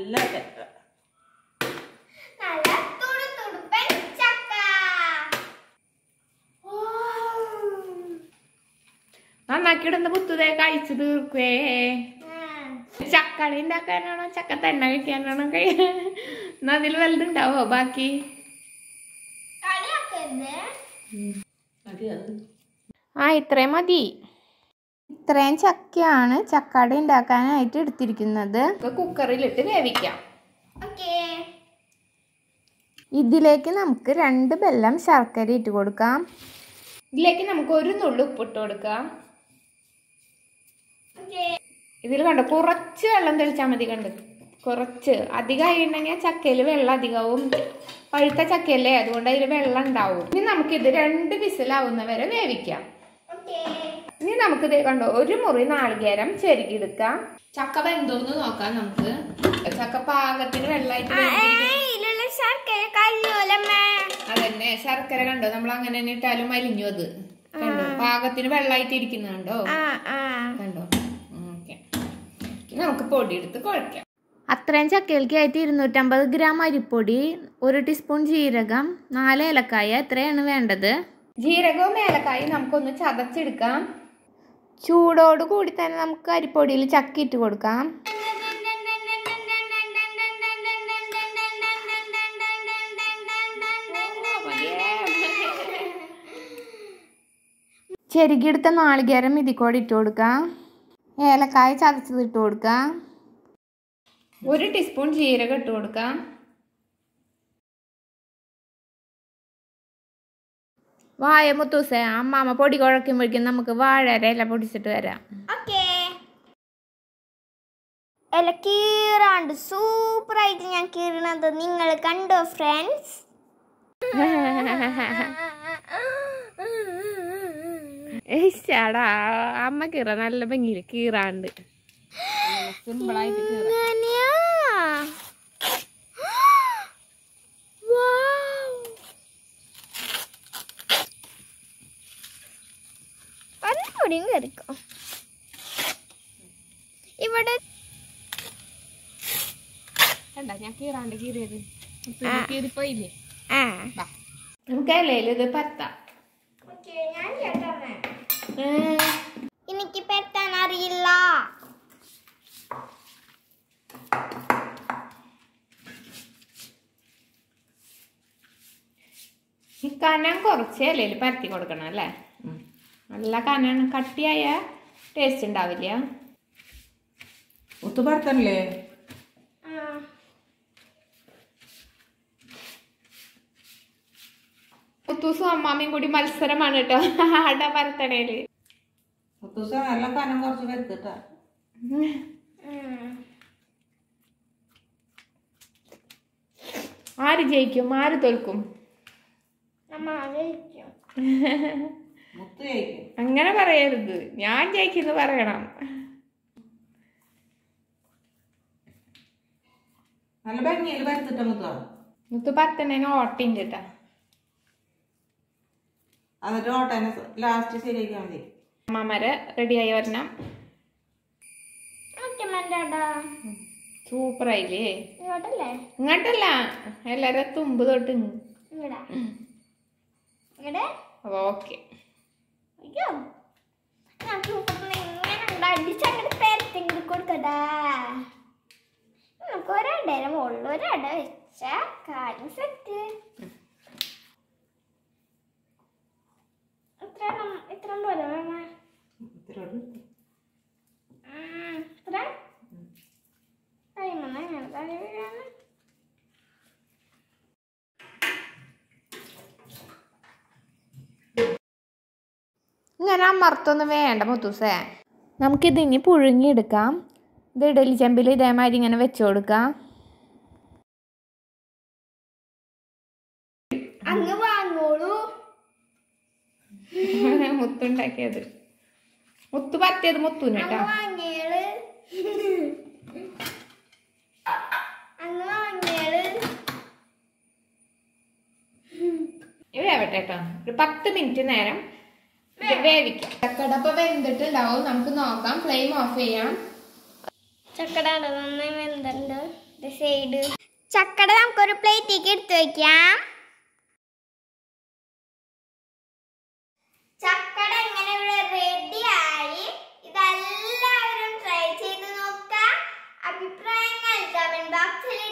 നല്ല ചക്ക നല്ല തുടുതുടുപ്പൻ ചക്ക നന്നാക്കിയിടുന്ന പുത്തുതേ കഴിച്ചു തീർക്കുവേ ചക്കളി ഉണ്ടാക്കാനാണോ ചക്ക തന്നെ കഴിക്കാനാണോ കഴി എന്നാ അതിൽ വലുതുണ്ടാവോ ബാക്കി കളിയാക്കരുത് മതി അത് ആ ഇത്രയും മതി ഇത്രയും ചക്കയാണ് ചക്കട ഉണ്ടാക്കാനായിട്ട് എടുത്തിരിക്കുന്നത് കുക്കറിലിട്ട് വേവിക്കാം ഓക്കേ ഇതിലേക്ക് നമുക്ക് രണ്ട് ബെല്ലം ശർക്കര ഇട്ട് കൊടുക്കാം ഇതിലേക്ക് നമുക്ക് ഒരു നുള്ളു ഉപ്പിട്ട് കൊടുക്കാം ഓക്കേ ഇതിൽ കണ്ടോ കുറച്ച് വെള്ളം തെളിച്ചാൽ മതി കണ്ട് കുറച്ച് അധികമായി ഉണ്ടെങ്കിൽ ചക്കയിൽ വെള്ളം അധികവും പഴുത്ത ചക്കയല്ലേ അതുകൊണ്ട് അതിൽ വെള്ളം ഉണ്ടാവും ഇനി നമുക്കിത് രണ്ട് വിസിലാവുന്ന വരെ വേവിക്കാം ഓക്കേ ഇനി നമുക്ക് ഇത് കണ്ടോ ഒരു മുറി നാളികേരം ചെരുകിയെടുക്കാം ചക്ക വെന്തോന്ന് നോക്കാം നമുക്ക് ചക്ക പാകത്തിന് വെള്ളമായിട്ട് വെന്തിരിക്കുന്നു. ഇതിലുള്ള ശർക്കര കല്ലുമേ അതന്നെ ശർക്കര കണ്ടോ നമ്മൾ അങ്ങനെ തന്നെ ഇട്ടാലും അലിഞ്ഞു അത് കണ്ടോ പാകത്തിന് വെള്ളമായിട്ട് ഇരിക്കുന്ന കണ്ടോ ആ ആ കണ്ടോ ഓക്കെ നമുക്ക് പൊടി എടുത്ത് കുഴക്കാം അത്രയും ചക്കയിലേക്ക് ആയിട്ട് ഇരുന്നൂറ്റമ്പത് ഗ്രാം അരിപ്പൊടി ഒരു ടീസ്പൂൺ ജീരകം നാല് ഏലക്കായ എത്രയാണ് വേണ്ടത് ജീരകവും ഏലക്കായും നമുക്കൊന്ന് ചതച്ചെടുക്കാം ചൂടോട് കൂടി തന്നെ നമുക്ക് അരിപ്പൊടിയിൽ ചക്ക ഇട്ട് കൊടുക്കാം ചെറുകിയെടുത്ത നാളികേരം ഇതിക്കോടെ ഇട്ട് കൊടുക്കാം ഏലക്കായ ചതച്ചത് ഇട്ട് കൊടുക്കാം ഒരു ടീസ്പൂൺ ജീരകം ഇട്ട് കൊടുക്കാം വായ മുത്തൂസേ അമ്മാമ്മ പൊടി കുഴക്കുമ്പോഴേക്കും നമുക്ക് വാഴര ഇല പൊടിച്ചിട്ട് വരാം ഓക്കേ ഇല കീറാണ്ട് സൂപ്പറായിട്ട് ഞാൻ കീറണത് നിങ്ങൾ കണ്ടോ ഫ്രണ്ട്സ് ചേടാ അമ്മ കീറ നല്ല ഭംഗിയിൽ കീറാണ്ട് സിമ്പിളായിട്ട് കീറ ഒന്നുകൂടിയും കയറിക്കോ ഇവിടെ കണ്ട ഞാൻ കീറാണ്ട് കീറിയത് കീറിപ്പോയില്ലേ ആ നമുക്ക് ഇലയിൽ ഇത് പത്താം ഞാൻ കേട്ടോമേ എനിക്ക് പെട്ടാൻ അറിയില്ല ഈ കനം കുറച്ച് ഇലയിൽ പരത്തി കൊടുക്കണം അല്ലേ നല്ല കനാണ് കട്ടിയായ ടേസ്റ്റ് ഉണ്ടാവില്ല ഒത്തു പറത്തണല്ലേ മുത്തൂസും അമ്മാമ്മയും കൂടി മത്സരമാണ് കേട്ടോ അട പരത്തണേല് ഒത്തൂസ നല്ല കനം കുറച്ച് വരുത്തിട്ടാ ആര് ജയിക്കും ആര് തോൽക്കും അമ്മ കഴിക്കും മുത്ത് കഴിക്കും അങ്ങനെ പറയരുത് ഞാൻ ജയിക്കുന്നു പറയണം നല്ല ഭംഗിയിൽ വരുത്തിട്ട മുത്ത മുത്തു പത്തണേന് ഓട്ടിണ്ട് കേട്ടാ എന്നിട്ട് ഓട്ടനെ ലാസ്റ്റ് ശരിയാക്കിയാൽ മതി അമ്മമാരെ റെഡിയായി വരണം ഓക്കെ സൂപ്പറായില്ലേ ഇങ്ങോട്ടല്ലേ ഇങ്ങോട്ടല്ല എല്ലാരും തുമ്പ് തൊട്ട് ഇവിടെ ഇവിടെ ഓക്കെ അയ്യോ ഞാൻ സൂപ്പറിന് ഇങ്ങനെ അടിച്ചങ്ങോട്ട് പെരത്തെങ്കിലും കൊടുക്കട്ടാ നമുക്ക് ഒരടര മുകളിൽ ഒരട വെച്ച കാര്യം സെറ്റ് ഇത്ര ഇത്ര പോലെ വേണ ഇത്രയോട് ഇത്ര കഴിയുമ്പോൾ അങ്ങനെ തല വീഴാണ് ഇങ്ങനെ അമർത്തൊന്നും വേണ്ട മുത്തൂസേ നമുക്കിത് ഇനി പുഴുങ്ങിയെടുക്കാം ഇത് ഇഡലി ചെമ്പിൽ ഇതേമാതിരി ഇങ്ങനെ വെച്ചു കൊടുക്കാം അങ്ങ് വാങ്ങോളൂ മുത്തുണ്ടാക്കിയത് മുത്തു പറ്റിയത് മുത്തുന് അങ്ങ് കേട്ടോ വാങ്ങിയാള് അങ്ങ് വാങ്ങിയാള് ഇത് വേവട്ടെ കേട്ടോ ഒരു പത്ത് മിനിറ്റ് നേരം ഇത് വേവിക്കാം ചക്കടപ്പ വെന്തിട്ടുണ്ടാവും നമുക്ക് നോക്കാം ഫ്ലെയിം ഓഫ് ചെയ്യാം ചക്കടാണ് നന്നായി വെന്തണ്ട് സൈഡ് ചക്കട നമുക്കൊരു പ്ലേറ്റിലേക്ക് എടുത്തു വെക്കാം ചക്കട ഇങ്ങനെ ഇവിടെ റെഡി ആയി ഇതെല്ലാവരും ട്രൈ ചെയ്ത് നോക്കാം അഭിപ്രായങ്ങൾ കമന്റ് ബോക്സിൽ